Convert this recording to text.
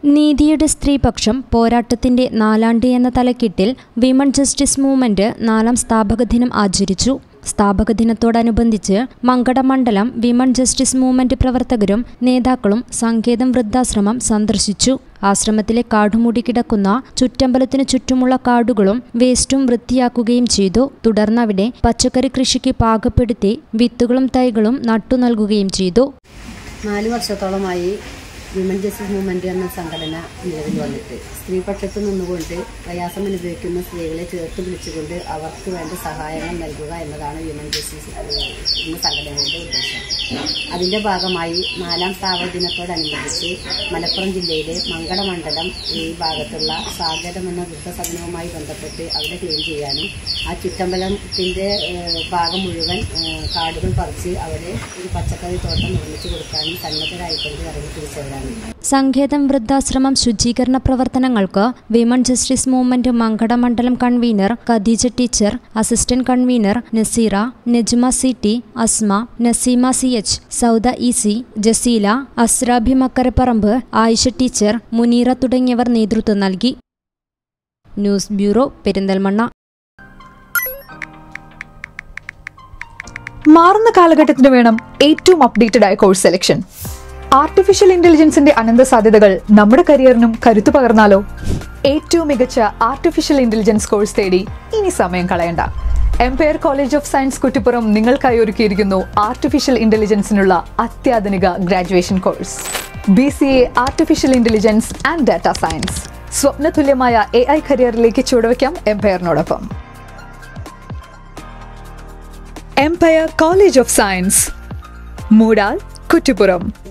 നീതിയുടെ സ്ത്രീപക്ഷം പോരാട്ടത്തിന്റെ നാലാണ്ട് എന്ന തലക്കെട്ടിൽ വിമൺ ജസ്റ്റിസ് മൂവ്മെന്റ് നാലാം സ്ഥാപക ദിനം ആചരിച്ചു സ്ഥാപക ദിനത്തോടനുബന്ധിച്ച് മങ്കടമണ്ഡലം വിമൺ ജസ്റ്റിസ് മൂവ്മെന്റ് പ്രവർത്തകരും നേതാക്കളും സങ്കേതം വൃദ്ധാശ്രമം സന്ദർശിച്ചു ആശ്രമത്തിലെ കാടുമൂടി കിടക്കുന്ന ചുറ്റമ്പലത്തിനു ചുറ്റുമുള്ള കാടുകളും വേസ്റ്റും വൃത്തിയാക്കുകയും ചെയ്തു തുടർന്ന് അവിടെ പച്ചക്കറി കൃഷിക്ക് പാകപ്പെടുത്തി വിത്തുകളും തൈകളും നട്ടു നൽകുകയും ചെയ്തു നാല് വർഷത്തോളമായി വിമൻ ജസ്റ്റിസ് മൂവ്മെന്റ് എന്ന സംഘടന നിലവിൽ വന്നിട്ട് സ്ത്രീപക്ഷത്ത് നിന്നുകൊണ്ട് പ്രയാസം അനുഭവിക്കുന്ന സ്ത്രീകളെ ചേർത്ത് പിടിച്ചുകൊണ്ട് അവർക്ക് വേണ്ട സഹായങ്ങൾ നൽകുക എന്നതാണ് വിമൻ ജസ്റ്റിസ് ഏഹ്, എന്ന സംഘടനയുടെ ഉദ്ദേശം അതിന്റെ ഭാഗമായി നാലാം സ്ഥാപക ദിനത്തോടനുബന്ധിച്ച് മലപ്പുറം ജില്ലയിലെ മങ്കട മണ്ഡലം ഈ ഭാഗത്തുള്ള സാഗരം എന്ന വൃദ്ധസദനവുമായി ബന്ധപ്പെട്ട് അവിടെ ക്ലീൻ ചെയ്യാനും ആ ചുറ്റമ്പലത്തിന്റെ ഏഹ്, ഭാഗം മുഴുവൻ ഏഹ്, കാടുകൾ പറിച്ച് അവിടെ ഒരു പച്ചക്കറി തോട്ടം നിർമ്മിച്ചു കൊടുക്കാനും സന്നദ്ധരായിക്കൊണ്ട് ഇറങ്ങി തിരിച്ചവരാണ് സങ്കേതം വൃദ്ധാശ്രമം ശുചീകരണ പ്രവർത്തനങ്ങൾക്ക് വിമൺ ജസ്റ്റിസ് മൂവ്മെന്റ് മങ്കട മണ്ഡലം convenor Khadeeja teacher assistant convenor Naseera Najma C T Asma Naseema C H Sauda E C Jaseela Asrabi Makkaraparamba Ayisha teacher Muneera തുടങ്ങിയവർ നേതൃത്വം നൽകി ന്യൂസ് ബ്യൂറോ പെരിന്തൽമണ്ണ മാറുന്ന കാലഘട്ടത്തിന് വേണം ഏറ്റവും അപ്ഡേറ്റഡ് ആയ കോഴ്സ് സെലക്ഷൻ ആർട്ടിഫിഷ്യൽ ഇന്റലിജൻസിന്റെ അനന്ത സാധ്യതകൾ നമ്മുടെ കരിയറിനും കരുത്തു പകർന്നാലോ ഏറ്റവും മികച്ച ആർട്ടിഫിഷ്യൽ ഇന്റലിജൻസ് കോഴ്സ് തേടി ഇനി സമയം കളയണ്ട empire college of science Kuttippuram നിങ്ങൾക്കായി ഒരുക്കിയിരിക്കുന്നു ആർട്ടിഫിഷ്യൽ ഇന്റലിജൻസിനുള്ള അത്യാധുനിക graduation course B C A artificial intelligence and data science സ്വപ്നതുല്യമായ എ ഐ കരിയറിലേക്ക് ചുവടുവയ്ക്കാം എംപയറിനോടൊപ്പം empire college of science Moodal Kuttippuram